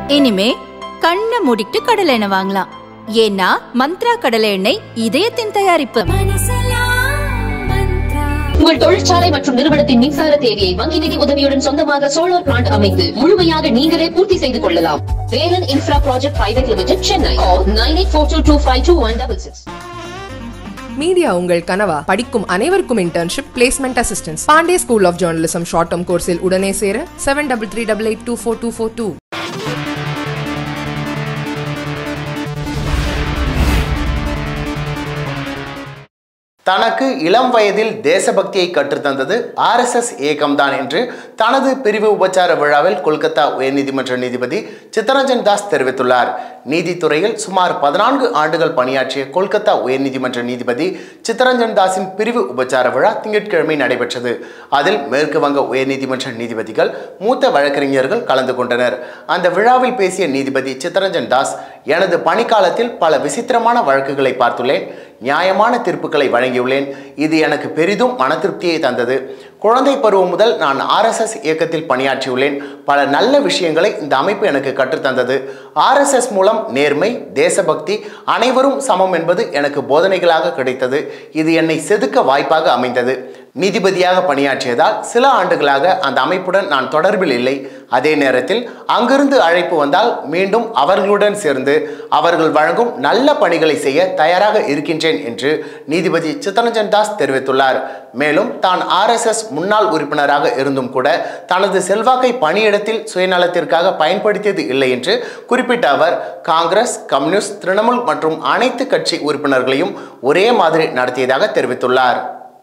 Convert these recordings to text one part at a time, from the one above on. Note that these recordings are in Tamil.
இனிமே கண்ணை மூடிட்டு கடலை எண்ணெய் வாங்கலாம் ஏன்னா மந்த்ரா கடலை எண்ணெய் இதயத்தின் தயாரிப்பு உங்கள் தொழிற்சாலை மற்றும் நிறுவனத்தின் மின்சார தேவையை வங்கி நிதி உதவியுடன் சொந்தமாக சோலார் பிளான்ட் அமைத்து முழுமையாக நீங்களே பூர்த்தி செய்து கொள்ளலாம் Velan infra project private limited Chennai nine eight four two two five two one double six media உங்கள் கனவா படிக்கும் அனைவருக்கும் internship placement assistance Pandey school of journalism short term கோர்ஸில் உடனே சேர seven double three double eight two four two four two தனக்கு இளம் வயதில் தேசபக்தியை கற்றுத்தந்தது ஆர்எஸ்எஸ் இயக்கம்தான் என்று தனது பிரிவு உபச்சார விழாவில் கொல்கத்தா உயர்நீதிமன்ற நீதிபதி சித்தரஞ்சன் தாஸ் தெரிவித்துள்ளார் நீதித்துறையில் சுமார் பதினான்கு ஆண்டுகள் பணியாற்றிய கொல்கத்தா உயர்நீதிமன்ற நீதிபதி சித்தரஞ்சன் தாஸின் பிரிவு உபச்சார விழா திங்கட்கிழமை நடைபெற்றது அதில் மேற்கு வங்க உயர்நீதிமன்ற நீதிபதிகள் மூத்த வழக்கறிஞர்கள் கலந்து கொண்டனர் அந்த விழாவில் பேசிய நீதிபதி சித்தரஞ்சன் தாஸ் எனது பணிக்காலத்தில் பல விசித்திரமான வழக்குகளை பார்த்துள்ளேன் நியாயமான தீர்ப்புகளை வழங்கியுள்ளேன் இது எனக்கு பெரிதும் மன திருப்தியை தந்தது குழந்தை பருவம் முதல் நான் ஆர்எஸ்எஸ் இயக்கத்தில் பணியாற்றியுள்ளேன் பல நல்ல விஷயங்களை இந்த அமைப்பு எனக்கு கற்றுத்தந்தது ஆர்எஸ்எஸ் மூலம் நேர்மை தேசபக்தி அனைவரும் சமம் என்பது எனக்கு போதனைகளாக கிடைத்தது இது என்னை செதுக்க வாய்ப்பாக அமைந்தது நீதிபதியாக பணியாற்றியதால் சில ஆண்டுகளாக அந்த அமைப்புடன் நான் தொடர்பில் இல்லை அதே நேரத்தில் அங்கிருந்து அழைப்பு வந்தால் மீண்டும் அவர்களுடன் சேர்ந்து அவர்கள் வழங்கும் நல்ல பணிகளை செய்ய தயாராக இருக்கின்றேன் என்று நீதிபதி சித்தரஞ்சன் தாஸ் தெரிவித்துள்ளார் மேலும் தான் ஆர்எஸ்எஸ் முன்னாள் உறுப்பினராக இருந்தும் கூட தனது செல்வாக்கை பணியிடத்தில் சுயநலத்திற்காக பயன்படுத்தியது இல்லை என்று குறிப்பிட்ட அவர் காங்கிரஸ் கம்யூனிஸ்ட் திரிணாமுல் மற்றும் அனைத்து கட்சி உறுப்பினர்களையும் ஒரே மாதிரி நடத்தியதாக தெரிவித்துள்ளார்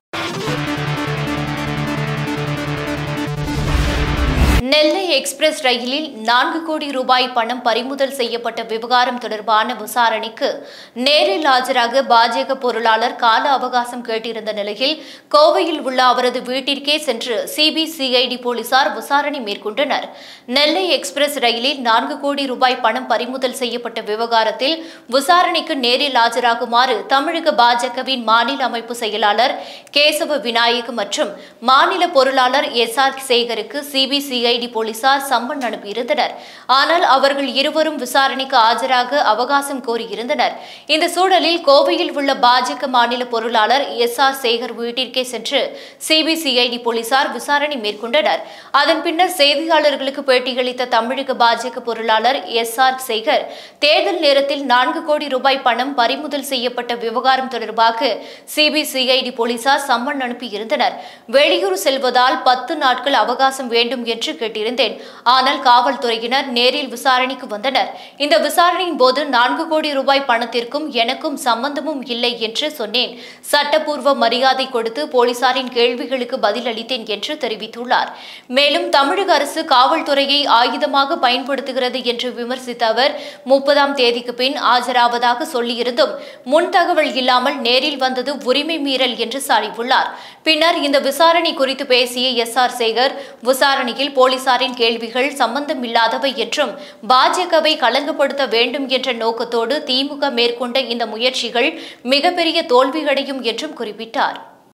நெல்லை எக்ஸ்பிரஸ் ரயிலில் நான்கு கோடி ரூபாய் பணம் பறிமுதல் செய்யப்பட்ட விவகாரம் தொடர்பான விசாரணைக்கு நேரில் ஆஜராக பாஜக பொருளாளர் கால அவகாசம் கேட்டிருந்த நிலையில் கோவையில் உள்ள அவரது வீட்டிற்கே சென்று சிபிசிஐடி போலீசார் விசாரணை மேற்கொண்டனர் நெல்லை எக்ஸ்பிரஸ் ரயிலில் நான்கு கோடி ரூபாய் பணம் பறிமுதல் செய்யப்பட்ட விவகாரத்தில் விசாரணைக்கு நேரில் ஆஜராகுமாறு தமிழக பாஜகவின் மாநில அமைப்பு செயலாளர் கேசவ விநாயக் மற்றும் மாநில பொருளாளர் எஸ் ஆர் சேகருக்கு சிபிசிஐடி போலீசார் சம்மன் அனுப்பியிருந்தனர் ஆனால் அவர்கள் இருவரும் விசாரணைக்கு ஆஜராக அவகாசம் கோரியிருந்தனர் இந்த சூழலில் கோவையில் உள்ள பாஜக மாநில பொருளாளர் எஸ் ஆர் சேகர் வீட்டிற்கே சென்று சிபிசிஐடி போலீசார் விசாரணை மேற்கொண்டனர் அதன் பின்னர் செய்தியாளர்களுக்கு பேட்டியளித்த தமிழக பாஜக பொருளாளர் எஸ் ஆர் சேகர் தேர்தல் நேரத்தில் நான்கு கோடி ரூபாய் பணம் பறிமுதல் செய்யப்பட்ட விவகாரம் தொடர்பாக சிபிசிஐடி போலீசார் சம்மன் அனுப்பியிருந்தனர் வெளியூர் செல்வதால் பத்து நாட்கள் அவகாசம் வேண்டும் என்று கேட்டிருந்தேன் ஆனால் காவல்துறையினர் நேரில் விசாரணைக்கு வந்தனர் இந்த விசாரணையின் போது நான்கு கோடி ரூபாய் பணத்திற்கும் எனக்கும் சம்பந்தமும் இல்லை என்று சொன்னேன் சட்டப்பூர்வ மரியாதை கொடுத்து போலீசாரின் கேள்விகளுக்கு பதிலளித்தேன் என்று தெரிவித்துள்ளார் மேலும் தமிழக அரசு காவல்துறையை ஆயுதமாக பயன்படுத்துகிறது என்று விமர்சித்த அவர் முப்பதாம் தேதிக்கு பின் ஆஜராவதாக சொல்லியிருந்தும் முன் தகவல் இல்லாமல் நேரில் வந்தது உரிமை மீறல் என்று சாடியுள்ளார் பின்னர் இந்த விசாரணை குறித்து பேசிய எஸ் ஆர் சேகர் விசாரணையில் போலீசாரின் கேள்விகள் சம்பந்தமில்லாதவை என்றும் பாஜகவை களங்கப்படுத்த வேண்டும் என்ற நோக்கத்தோடு திமுக மேற்கொண்ட இந்த முயற்சிகள் மிகப்பெரிய தோல்வியடையும் என்றும் குறிப்பிட்டார்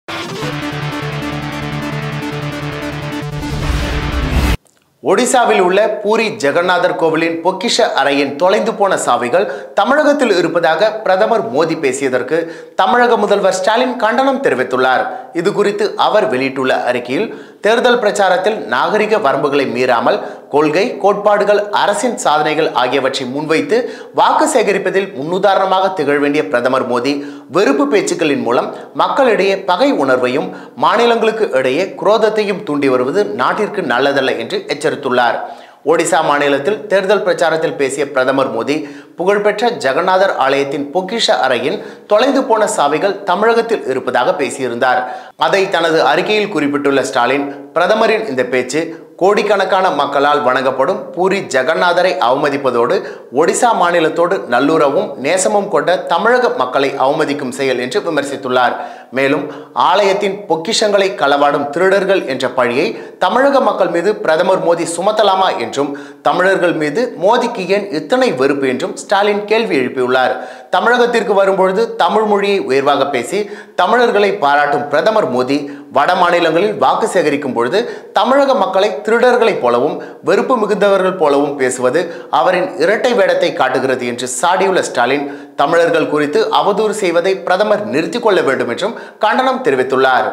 ஒடிசாவில் உள்ள பூரி ஜெகநாதர் கோவிலின் பொக்கிஷ அறையின் தொலைந்து போன சாவிகள் தமிழகத்தில் இருப்பதாக பிரதமர் மோடி பேசியதற்கு தமிழக முதல்வர் ஸ்டாலின் கண்டனம் தெரிவித்துள்ளார் இது குறித்து அவர் வெளியிட்டுள்ள அறிக்கையில் தேர்தல் பிரச்சாரத்தில் நாகரிக வரம்புகளை மீறாமல் கொள்கை கோட்பாடுகள் அரசின் சாதனைகள் ஆகியவற்றை முன்வைத்து வாக்கு சேகரிப்பதில் முன்னுதாரணமாக திகழ வேண்டிய பிரதமர் மோடி வெறுப்பு பேச்சுக்களின் மூலம் மக்களிடையே பகை உணர்வையும் மாநிலங்களுக்கு இடையே குரோதத்தையும் தூண்டி வருவது நாட்டிற்கு நல்லதல்ல என்று எச்சரித்துள்ளார் ஒடிசா மாநிலத்தில் தேர்தல் பிரச்சாரத்தில் பேசிய பிரதமர் மோடி புகழ்பெற்ற ஜெகநாதர் ஆலயத்தின் பொக்கிஷ அறையின் தொலைந்து போன சாவிகள் தமிழகத்தில் இருப்பதாக பேசியிருந்தார் அதை தனது அறிக்கையில் குறிப்பிட்டுள்ள ஸ்டாலின் பிரதமரின் இந்த பேச்சு கோடிக்கணக்கான மக்களால் வணங்கப்படும் பூரி ஜெகநாதரை அவமதிப்பதோடு ஒடிசா மாநிலத்தோடு நல்லுறவும் நேசமும் கொண்ட தமிழக மக்களை அவமதிக்கும் செயல் என்று விமர்சித்துள்ளார் மேலும் ஆலயத்தின் பொக்கிஷங்களை களவாடும் திருடர்கள் என்ற பழியை தமிழக மக்கள் மீது பிரதமர் மோடி சுமத்தலாமா என்றும் தமிழர்கள் மீது மோடிக்கு ஏன் இத்தனை வெறுப்பு என்றும் ஸ்டாலின் கேள்வி எழுப்பியுள்ளார் தமிழகத்திற்கு வரும்பொழுது தமிழ் மொழியை உயர்வாக பேசி தமிழர்களை பாராட்டும் பிரதமர் மோடி வட மாநிலங்களில் வாக்கு சேகரிக்கும் பொழுது தமிழக மக்களை திருடர்களைப் போலவும் வெறுப்பு மிகுந்தவர்கள் போலவும் பேசுவது அவரின் இரட்டை வேடத்தை காட்டுகிறது என்று சாடியுள்ள ஸ்டாலின் தமிழர்கள் குறித்து அவதூறு செய்வதை பிரதமர் நிறுத்திக் கொள்ள வேண்டும் என்றும் கண்டனம் தெரிவித்துள்ளார்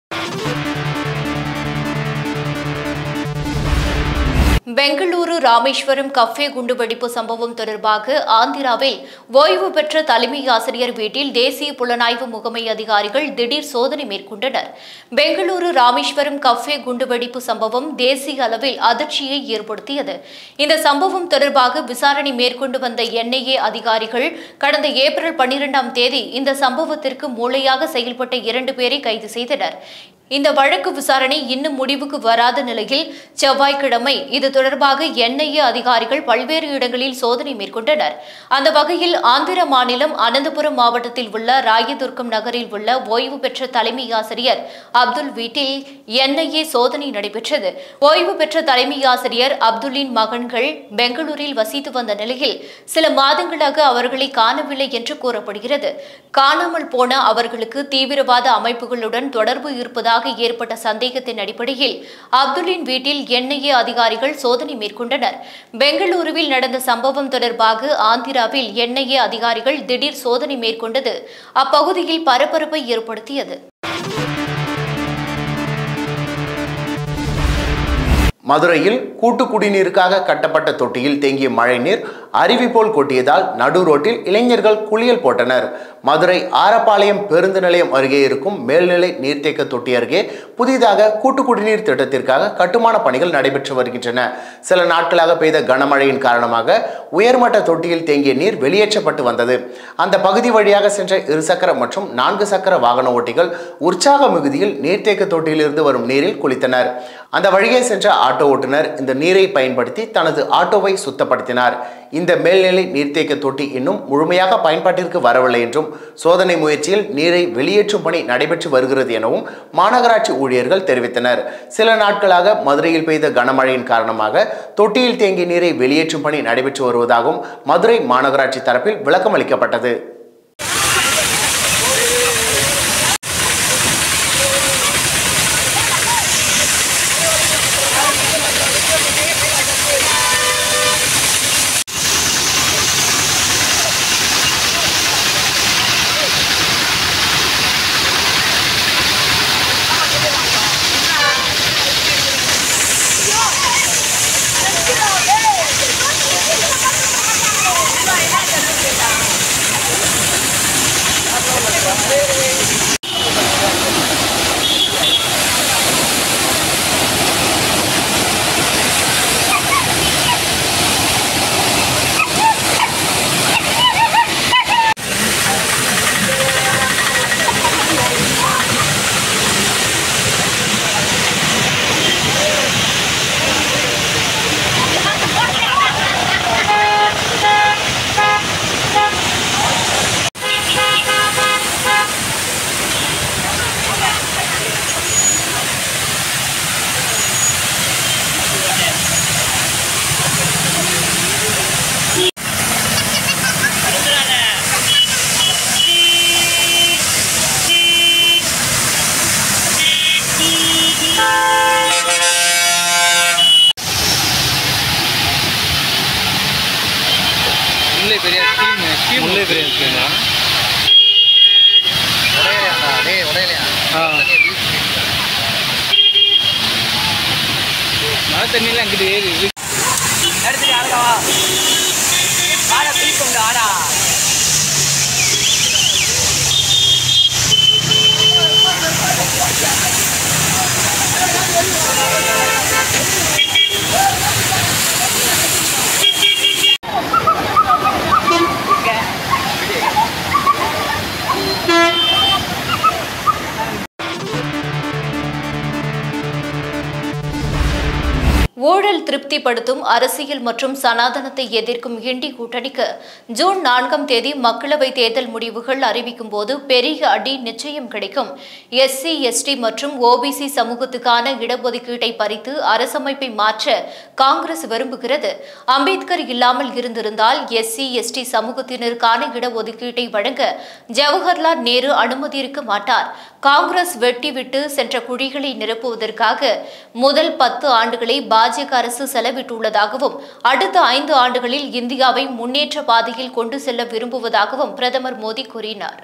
பெங்களூரு ராமேஸ்வரம் கஃபே குண்டுவெடிப்பு சம்பவம் தொடர்பாக ஆந்திராவில் ஓய்வு பெற்ற தலைமை ஆசிரியர் வீட்டில் தேசிய புலனாய்வு முகமை அதிகாரிகள் திடீர் சோதனை மேற்கொண்டனர் பெங்களூரு ராமேஸ்வரம் கஃபே குண்டுவெடிப்பு சம்பவம் தேசிய அளவில் அதிர்ச்சியை ஏற்படுத்தியது இந்த சம்பவம் தொடர்பாக விசாரணை மேற்கொண்டு வந்த என்ஐஏ அதிகாரிகள் கடந்த ஏப்ரல் பன்னிரெண்டாம் தேதி இந்த சம்பவத்திற்கு மூளையாக செயல்பட்ட இரண்டு பேரை கைது செய்தனர் இந்த வழக்கு விசாரணை இன்னும் முடிவுக்கு வராத நிலையில் செவ்வாய்க்கிழமை இது தொடர்பாக என்ஐஏ அதிகாரிகள் பல்வேறு இடங்களில் சோதனை மேற்கொண்டனர் அந்த வகையில் ஆந்திர மாநிலம் அனந்தபுரம் மாவட்டத்தில் உள்ள ராயதுர்க்கம் நகரில் உள்ள ஓய்வு பெற்ற தலைமை ஆசிரியர் அப்துல் வீட்டில் என்ஐஏ சோதனை நடைபெற்றது ஓய்வு பெற்ற தலைமை ஆசிரியர் அப்துல்லின் மகன்கள் பெங்களூரில் வசித்து வந்த நிலையில் சில மாதங்களாக அவர்களை காணவில்லை என்று கூறப்படுகிறது காணாமல் போன அவர்களுக்கு தீவிரவாத அமைப்புகளுடன் தொடர்பு இருப்பதாக ஏற்பட்ட சந்தேகத்தின் அடிப்படையில் அப்துல்லின் வீட்டில் என்ஐஏ அதிகாரிகள் சோதனை மேற்கொண்டனர் பெங்களூருவில் நடந்த சம்பவம் தொடர்பாக ஆந்திராவில் என்ஐஏ அதிகாரிகள் திடீர் சோதனை மேற்கொண்டது அப்பகுதியில் பரபரப்பை ஏற்படுத்தியது மதுரையில் கூட்டு குடிநீருக்காக கட்டப்பட்ட தொட்டியில் தேங்கிய மழைநீர் அருவி போல் கொட்டியதால் நடு ரோட்டில் இளைஞர்கள் குளியல் போட்டனர் மதுரை ஆரப்பாளையம் பேருந்து நிலையம் அருகே இருக்கும் மேல்நிலை நீர்த்தேக்க தொட்டி அருகே புதிதாக கூட்டு குடிநீர் திட்டத்திற்காக கட்டுமான பணிகள் நடைபெற்று வருகின்றன சில நாட்களாக பெய்த கனமழையின் காரணமாக உயர்மட்ட தொட்டியில் தேங்கிய நீர் வெளியேற்றப்பட்டு வந்தது அந்த பகுதி வழியாக சென்ற இருசக்கர மற்றும் நான்கு சக்கர வாகன ஓட்டிகள் உற்சாக மிகுதியில் நீர்த்தேக்க தொட்டியிலிருந்து வரும் நீரில் குளித்தனர் அந்த வழியே சென்ற ஆட்டோ ஓட்டுநர் இந்த நீரை பயன்படுத்தி தனது ஆட்டோவை சுத்தப்படுத்தினார் இந்த மேல்நிலை நீர்த்தேக்க தொட்டி இன்னும் முழுமையாக பயன்பாட்டிற்கு வரவில்லை என்றும் சோதனை முயற்சியில் நீரை வெளியேற்றும் பணி நடைபெற்று வருகிறது எனவும் மாநகராட்சி ஊழியர்கள் தெரிவித்தனர் சில நாட்களாக மதுரையில் பெய்த கனமழையின் காரணமாக தொட்டியில் தேங்கிய நீரை வெளியேற்றும் பணி நடைபெற்று வருவதாகவும் மதுரை மாநகராட்சி தரப்பில் விளக்கம் அளிக்கப்பட்டது முல்லை பெரிய ஸ்கீம் ஸ்கீம் முல்லை பெரிய ஸ்கீமா மழை தண்ணியில் அங்கிட்டு ஏறி இருக்கு. ஊழல் திருப்தி திருப்திப்படுத்தும் அரசியல் மற்றும் சனாதனத்தை எதிர்க்கும் இண்டி கூட்டணிக்கு ஜூன் நான்காம் தேதி மக்களவை தேர்தல் முடிவுகள் அறிவிக்கும் போது பெரிய அடி நிச்சயம் கிடைக்கும் எஸ்சி எஸ்டி மற்றும் ஓபிசி சமூகத்துக்கான இடஒதுக்கீட்டை பறித்து அரசமைப்பை மாற்ற காங்கிரஸ் விரும்புகிறது அம்பேத்கர் இல்லாமல் இருந்திருந்தால் எஸ்சி எஸ்டி சமூகத்தினருக்கான இடஒதுக்கீட்டை வழங்க ஜவஹர்லால் நேரு அனுமதியிருக்க மாட்டார் காங்கிரஸ் வெட்டி விட்டு சென்ற குழிகளை நிரப்புவதற்காக முதல் பத்து ஆண்டுகளை பாஜக அரசு செலவிட்டுள்ளதாகவும் அடுத்த ஐந்து ஆண்டுகளில் இந்தியாவை முன்னேற்ற பாதையில் கொண்டு செல்ல விரும்புவதாகவும் பிரதமர் மோடி கூறினார்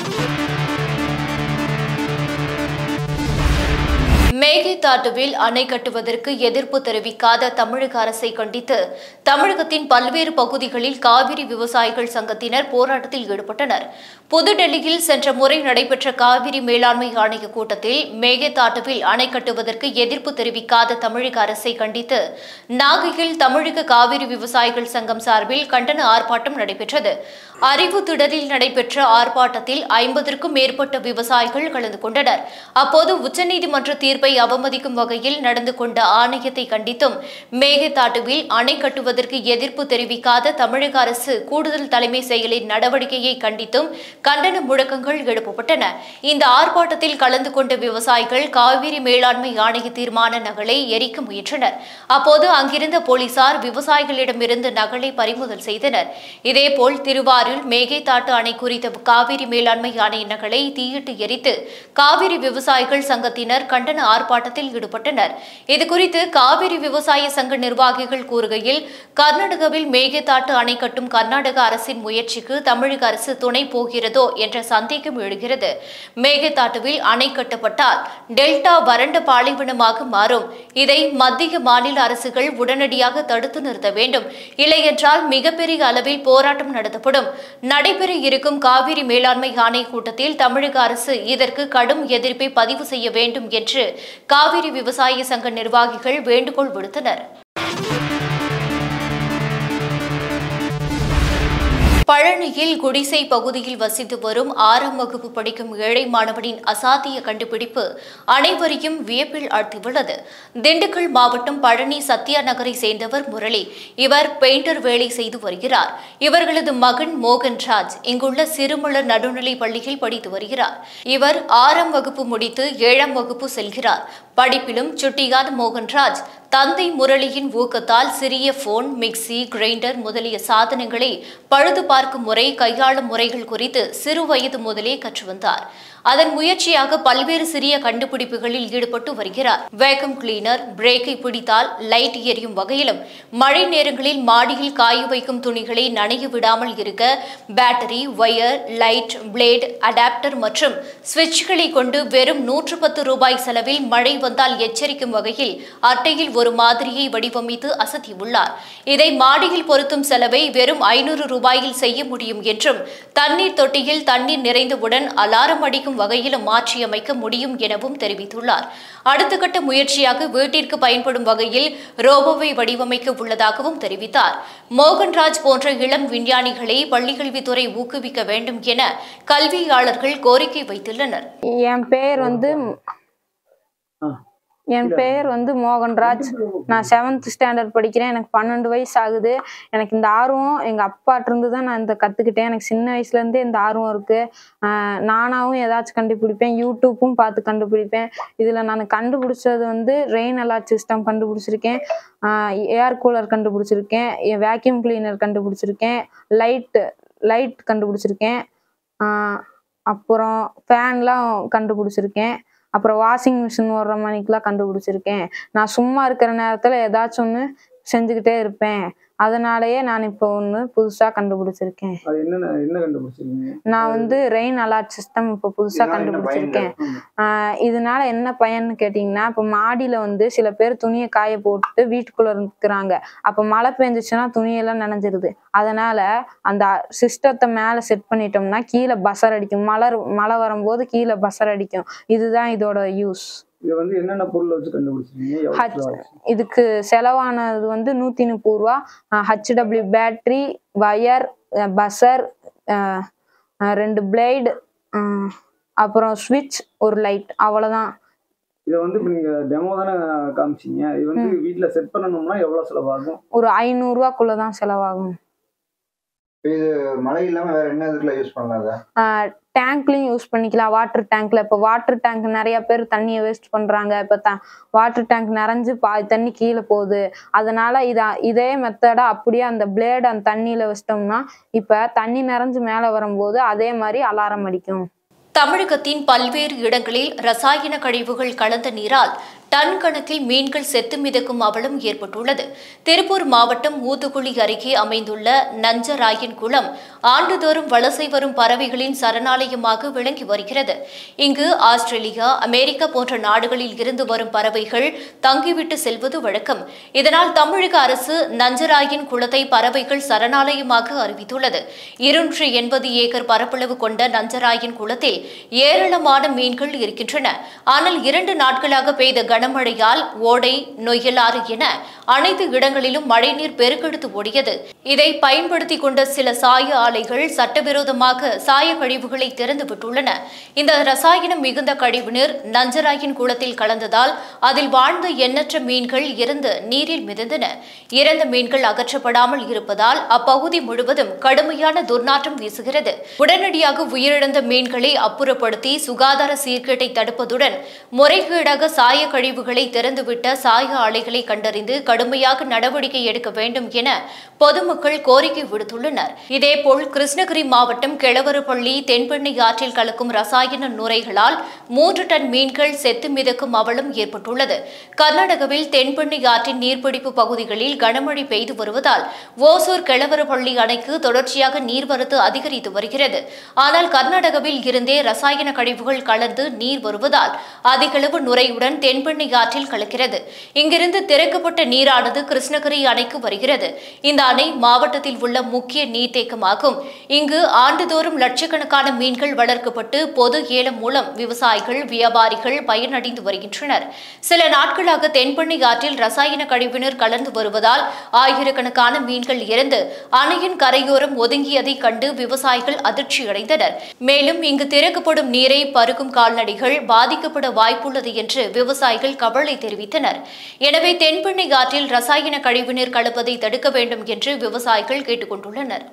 மேகதாட்டுவில் அணை கட்டுவதற்கு எதிர்ப்பு தெரிவிக்காத தமிழக அரசை கண்டித்து தமிழகத்தின் பல்வேறு பகுதிகளில் காவிரி விவசாயிகள் சங்கத்தினர் போராட்டத்தில் ஈடுபட்டனர் புதுடெல்லியில் சென்ற முறை நடைபெற்ற காவிரி மேலாண்மை ஆணைய கூட்டத்தில் மேகதாட்டுவில் அணை கட்டுவதற்கு எதிர்ப்பு தெரிவிக்காத தமிழக அரசை கண்டித்து நாகையில் தமிழக காவிரி விவசாயிகள் சங்கம் சார்பில் கண்டன ஆர்ப்பாட்டம் நடைபெற்றது அறிவு திடலில் நடைபெற்ற ஆர்ப்பாட்டத்தில் ஐம்பதற்கும் மேற்பட்ட விவசாயிகள் கலந்து கொண்டனர் அப்போது உச்சநீதிமன்ற தீர்ப்பை அவமதிக்கும் வகையில் நடந்து கொண்ட ஆணையத்தை கண்டித்தும் மேகதாட்டுவில் அணை கட்டுவதற்கு எதிர்ப்பு தெரிவிக்காத தமிழக அரசு கூடுதல் தலைமை செயலின் நடவடிக்கையை கண்டித்தும் கண்டன முழக்கங்கள் எழுப்பப்பட்டன இந்த ஆர்ப்பாட்டத்தில் கலந்து கொண்ட விவசாயிகள் காவிரி மேலாண்மை ஆணைய தீர்மான நகலை எரிக்க முயன்றனர் அப்போது அங்கிருந்த போலீசார் விவசாயிகளிடமிருந்து நகலை பறிமுதல் செய்தனர் இதேபோல் திருவாரூர் மேகேதாட்டு அணை குறித்த காவிரி மேலாண்மை ஆணைய நகலை தீயிட்டு எரித்து காவிரி விவசாயிகள் சங்கத்தினர் கண்டன ஆர்ப்பாட்டத்தில் ஈடுபட்டனர் இதுகுறித்து காவிரி விவசாய சங்க நிர்வாகிகள் கூறுகையில் கர்நாடகாவில் மேகதாட்டு அணை கட்டும் கர்நாடக அரசின் முயற்சிக்கு தமிழக அரசு துணை போகிறதோ என்ற சந்தேகம் எழுகிறது மேகதாட்டுவில் அணை கட்டப்பட்டால் டெல்டா வறண்ட பாலைவனமாக மாறும் இதை மத்திய மாநில அரசுகள் உடனடியாக தடுத்து நிறுத்த வேண்டும் இல்லையென்றால் மிகப்பெரிய அளவில் போராட்டம் நடத்தப்படும் நடைபெற இருக்கும் காவிரி மேலாண்மை ஆணைய கூட்டத்தில் தமிழக அரசு இதற்கு கடும் எதிர்ப்பை பதிவு செய்ய வேண்டும் என்று காவிரி விவசாய சங்க நிர்வாகிகள் வேண்டுகோள் விடுத்தனர் பழனியில் குடிசை பகுதியில் வசித்து வரும் ஆறாம் வகுப்பு படிக்கும் ஏழை மாணவனின் அசாத்திய கண்டுபிடிப்பு அனைவரையும் வியப்பில் ஆழ்த்தியுள்ளது திண்டுக்கல் மாவட்டம் பழனி சத்யா நகரை சேர்ந்தவர் முரளி இவர் பெயிண்டர் வேலை செய்து வருகிறார் இவர்களது மகன் மோகன்ராஜ் இங்குள்ள சிறுமலர் நடுநிலை பள்ளியில் படித்து வருகிறார் இவர் ஆறாம் வகுப்பு முடித்து ஏழாம் வகுப்பு செல்கிறார் படிப்பிலும் சுட்டியாத மோகன்ராஜ் தந்தை முரளியின் ஊக்கத்தால் சிறிய போன் மிக்சி கிரைண்டர் முதலிய சாதனங்களை பழுது பார்க்கும் முறை கையாளும் முறைகள் குறித்து சிறு வயது முதலே கற்று வந்தார் அதன் முயற்சியாக பல்வேறு சிறிய கண்டுபிடிப்புகளில் ஈடுபட்டு வருகிறார் வேக்கம் கிளீனர் பிரேக்கை பிடித்தால் லைட் எரியும் வகையிலும் மழை நேரங்களில் மாடியில் காய வைக்கும் துணிகளை நனைய விடாமல் இருக்க battery wire light blade adapter மற்றும் சுவிட்ச்களை கொண்டு வெறும் நூற்று பத்து ரூபாய் செலவில் மழை வந்தால் எச்சரிக்கும் வகையில் அட்டையில் ஒரு மாதிரியை வடிவமைத்து அசத்தியுள்ளார் இதை மாடியில் பொருத்தும் செலவை வெறும் ஐநூறு ரூபாயில் செய்ய முடியும் என்றும் தண்ணீர் தொட்டியில் தண்ணீர் நிறைந்தவுடன் அலாரம் அடிக்கும் வகையிலும் மாற்றியமைக்க முடியும் எனவும் தெரிவித்துள்ளார் அடுத்த கட்ட முயற்சியாக வீட்டிற்கு பயன்படும் வகையில் ரோபோவை வடிவமைக்க உள்ளதாகவும் தெரிவித்தார் மோகன்ராஜ் போன்ற இளம் விஞ்ஞானிகளை பள்ளிக்கல்வித்துறை ஊக்குவிக்க வேண்டும் என கல்வியாளர்கள் கோரிக்கை வைத்துள்ளனர் என் பேர் வந்து என் பெயர் வந்து மோகன்ராஜ் நான் செவன்த் ஸ்டாண்டர்ட் படிக்கிறேன் எனக்கு பன்னெண்டு வயசு ஆகுது எனக்கு இந்த ஆர்வம் எங்கள் அப்பாட்டிருந்து தான் நான் இந்த கற்றுக்கிட்டேன் எனக்கு சின்ன வயசுலேருந்தே இந்த ஆர்வம் இருக்குது நானாகவும் ஏதாச்சும் கண்டுபிடிப்பேன் யூடியூப்பும் பார்த்து கண்டுபிடிப்பேன் இதில் நான் கண்டுபிடிச்சது வந்து ரெயின் அலாட் சிஸ்டம் கண்டுபிடிச்சிருக்கேன் ஏர் கூலர் கண்டுபிடிச்சிருக்கேன் வேக்யூம் கிளீனர் கண்டுபிடிச்சிருக்கேன் லைட்டு லைட் கண்டுபிடிச்சிருக்கேன் ஆஹ் அப்புறம் ஃபேன்லாம் கண்டுபிடிச்சிருக்கேன் அப்புறம் வாஷிங் மிஷின் ஓடுற மணிக்கெலாம் கண்டுபிடிச்சிருக்கேன் நான் சும்மா இருக்கிற நேரத்தில் ஏதாச்சும் ஒன்று செஞ்சுக்கிட்டே இருப்பேன் அதனாலயே நான் இப்போ ஒன்று புதுசாக கண்டுபிடிச்சிருக்கேன் அது என்னென்ன என்ன கண்டுபிடிச்சிருக்கீங்க நான் வந்து ரெயின் அலாட் சிஸ்டம் இப்போ புதுசாக இதனால என்ன பயன் கண்டுபிடிச்சிருக்கேன் ஆமா. ஆஹ் இதனால என்ன பயன்னு கேட்டிங்கன்னா இப்போ மாடியில் வந்து சில பேர் துணியை காய போட்டு வீட்டுக்குள்ளே இருக்கிறாங்க அப்போ மழை பெஞ்சிச்சுன்னா துணியெல்லாம் நனைஞ்சிருது அதனால அந்த சிஸ்டத்தை மேலே செட் பண்ணிட்டோம்னா கீழே பசர் அடிக்கும் மழை மழை வரும்போது கீழே பசர் அடிக்கும் இதுதான் இதோட யூஸ் இது வந்து என்னென்ன பொருள் வச்சு கண்டுபிடிச்சிருக்கீங்க எவ்வளவு ஹச் செலவாச்சு? இதுக்கு செலவானது வந்து நூற்றி முப்பது ரூபா ஹச்டபிள்யூ பேட்ரி வயர் பசர் ரெண்டு பிளேடு அப்புறம் ஸ்விட்ச் ஒரு லைட் அவ்வளோதான் இதை வந்து இப்போ நீங்க டெமோ தானே காமிச்சீங்க இது வந்து வீட்ல செட் பண்ணணும்னா எவ்வளவு செலவாகும் ஒரு ஐநூறுரூவாக்குள்ள தான் செலவாகும் இது மழை இல்லாம வேற என்ன இதுல யூஸ் பண்ணலாம் அதை டேங்க்லையும் யூஸ் பண்ணிக்கலாம் வாட்டர் டேங்க்ல இப்போ வாட்டர் டேங்க் நிறைய பேர் தண்ணியை வேஸ்ட் பண்றாங்க இப்போ த வாட்டர் டேங்க் நிறைஞ்சு பாதி தண்ணி கீழே போகுது அதனால இத இதே மெத்தடா அப்படியே அந்த பிளேட் அந்த தண்ணியில வச்சிட்டோம்னா இப்போ தண்ணி நிறைஞ்சு மேலே வரும்போது அதே மாதிரி அலாரம் அடிக்கும் தமிழகத்தின் பல்வேறு இடங்களில் ரசாயன கழிவுகள் கலந்த நீரால் டன் கணக்கில் மீன்கள் செத்து மிதக்கும் அவலம் ஏற்பட்டுள்ளது திருப்பூர் மாவட்டம் ஊத்துக்குளி அருகே அமைந்துள்ள நஞ்சராயன் குளம் ஆண்டுதோறும் வலசை வரும் பறவைகளின் சரணாலயமாக விளங்கி வருகிறது இங்கு ஆஸ்திரேலியா அமெரிக்கா போன்ற நாடுகளில் இருந்து வரும் பறவைகள் தங்கிவிட்டு செல்வது வழக்கம் இதனால் தமிழக அரசு நஞ்சராயன் குளத்தை பறவைகள் சரணாலயமாக அறிவித்துள்ளது இருநூற்றி எண்பது ஏக்கர் பரப்பளவு கொண்ட நஞ்சராயன் குளத்தில் ஏராளமான மீன்கள் இருக்கின்றன ஆனால் இரண்டு நாட்களாக பெய்த கனமழையால் ஓடை நொய்யலாறு என அனைத்து இடங்களிலும் மழைநீர் பெருக்கெடுத்து ஓடியது இதை பயன்படுத்திக் கொண்ட சில சாய ஆலைகள் சட்டவிரோதமாக சாய கழிவுகளை திறந்து விட்டுள்ளன இந்த ரசாயனம் மிகுந்த கழிவுநீர் நஞ்சராயின் குளத்தில் கலந்ததால் அதில் வாழ்ந்த எண்ணற்ற மீன்கள் இறந்து நீரில் மிதந்தன இறந்த மீன்கள் அகற்றப்படாமல் இருப்பதால் அப்பகுதி முழுவதும் கடுமையான துர்நாற்றம் வீசுகிறது உடனடியாக உயிரிழந்த மீன்களை அப்புறப்படுத்தி சுகாதார சீர்கேட்டை தடுப்பதுடன் முறைகேடாக சாய கழிவுகளை திறந்துவிட்ட சாய ஆலைகளை கண்டறிந்து கடுமையாக நடவடிக்கை எடுக்க வேண்டும் என பொதுமக்கள் கோரிக்கை விடுத்துள்ளனர் இதேபோல் கிருஷ்ணகிரி மாவட்டம் கெளவரப்பள்ளி தென்பெண்ணை ஆற்றில் கலக்கும் ரசாயன நுரைகளால் மூன்று டன் மீன்கள் செத்து மிதக்கும் அவலம் ஏற்பட்டுள்ளது கர்நாடகாவில் தென்பெண்ணை ஆற்றின் நீர்பிடிப்பு பகுதிகளில் கனமழை பெய்து வருவதால் ஓசூர் கெளவரப்பள்ளி அணைக்கு தொடர்ச்சியாக நீர்வரத்து அதிகரித்து வருகிறது ஆனால் கர்நாடகாவில் இருந்தே ரசாயன கழிவுகள் கலந்து நீர் வருவதால் அதிகளவு நுரையுடன் தென்பெண்ணை ஆற்றில் கலக்கிறது இங்கிருந்து திறக்கப்பட்ட நீரானது கிருஷ்ணகிரி அணைக்கு வருகிறது இந்த அணை மாவட்டத்தில் உள்ள முக்கிய நீர்த்தேக்கமாகும் இங்கு ஆண்டுதோறும் லட்சக்கணக்கான மீன்கள் வளர்க்கப்பட்டு பொது ஏலம் மூலம் விவசாயிகள் வியாபாரிகள் பயனடைந்து வருகின்றனர் சில நாட்களாக தென்பெண்ணை ஆற்றில் ரசாயன கழிவுநீர் கலந்து வருவதால் ஆயிரக்கணக்கான மீன்கள் இறந்து அணையின் கரையோரம் ஒதுங்கியதை கண்டு விவசாயிகள் அதிர்ச்சியடைந்தனர் மேலும் இங்கு திறக்கப்படும் நீரை பருகும் கால்நடைகள் பாதிக்கப்பட வாய்ப்புள்ளது என்று விவசாயிகள் கவலை தெரிவித்தனர் எனவே தென்பெண்ணை ஆற்றில் ரசாயன கழிவுநீர் கலப்பதை தடுக்க வேண்டும் என்று விவசாயிகள் கேட்டுக் கொண்டுள்ளனர்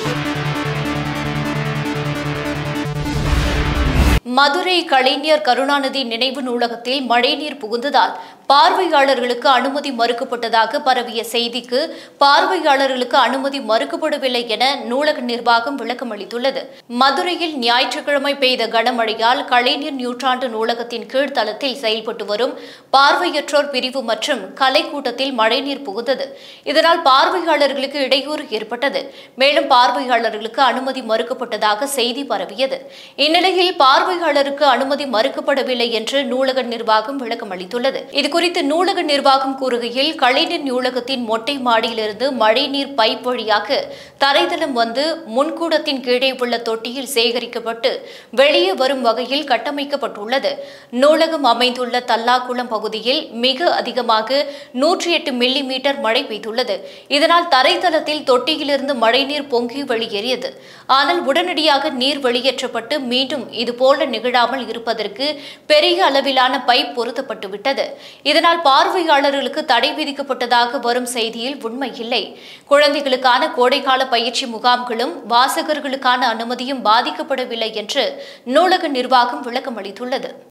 மதுரை கலைஞர் கருணாநிதி நினைவு நூலகத்தில் மழைநீர் புகுந்ததால் பார்வையாளர்களுக்கு அனுமதி மறுக்கப்பட்டதாக பரவிய செய்திக்கு பார்வையாளர்களுக்கு அனுமதி மறுக்கப்படவில்லை என நூலக நிர்வாகம் விளக்கம் அளித்துள்ளது மதுரையில் ஞாயிற்றுக்கிழமை பெய்த கனமழையால் கலைஞர் நூற்றாண்டு நூலகத்தின் கீழ்த்தளத்தில் செயல்பட்டு வரும் பார்வையற்றோர் பிரிவு மற்றும் கலைக்கூட்டத்தில் மழைநீர் புகுந்தது இதனால் பார்வையாளர்களுக்கு இடையூறு ஏற்பட்டது மேலும் பார்வையாளர்களுக்கு அனுமதி மறுக்கப்பட்டதாக செய்தி பரவியது இந்நிலையில் பார்வையாளருக்கு அனுமதி மறுக்கப்படவில்லை என்று நூலக நிர்வாகம் விளக்கம் அளித்துள்ளது இதுகுறித்து நூலக நிர்வாகம் கூறுகையில் கலைஞர் நூலகத்தின் மொட்டை மாடியிலிருந்து மழைநீர் பைப் வழியாக தரைதளம் வந்து முன்கூடத்தின் கீழே உள்ள தொட்டியில் சேகரிக்கப்பட்டு வெளியே வரும் வகையில் கட்டமைக்கப்பட்டுள்ளது நூலகம் அமைந்துள்ள தல்லாக்குளம் பகுதியில் மிக அதிகமாக நூற்றி எட்டு மில்லி மீட்டர் மழை பெய்துள்ளது இதனால் தரைத்தளத்தில் தொட்டியிலிருந்து மழைநீர் பொங்கி வெளியேறியது ஆனால் உடனடியாக நீர் வெளியேற்றப்பட்டு மீண்டும் இதுபோல நிகழாமல் இருப்பதற்கு பெரிய அளவிலான பைப் பொருத்தப்பட்டு விட்டது இதனால் பார்வையாளர்களுக்கு தடை விதிக்கப்பட்டதாக வரும் செய்தியில் உண்மை இல்லை குழந்தைகளுக்கான கோடைக்கால பயிற்சி முகாம்களும் வாசகர்களுக்கான அனுமதியும் பாதிக்கப்படவில்லை என்று நூலக நிர்வாகம் விளக்கம் அளித்துள்ளது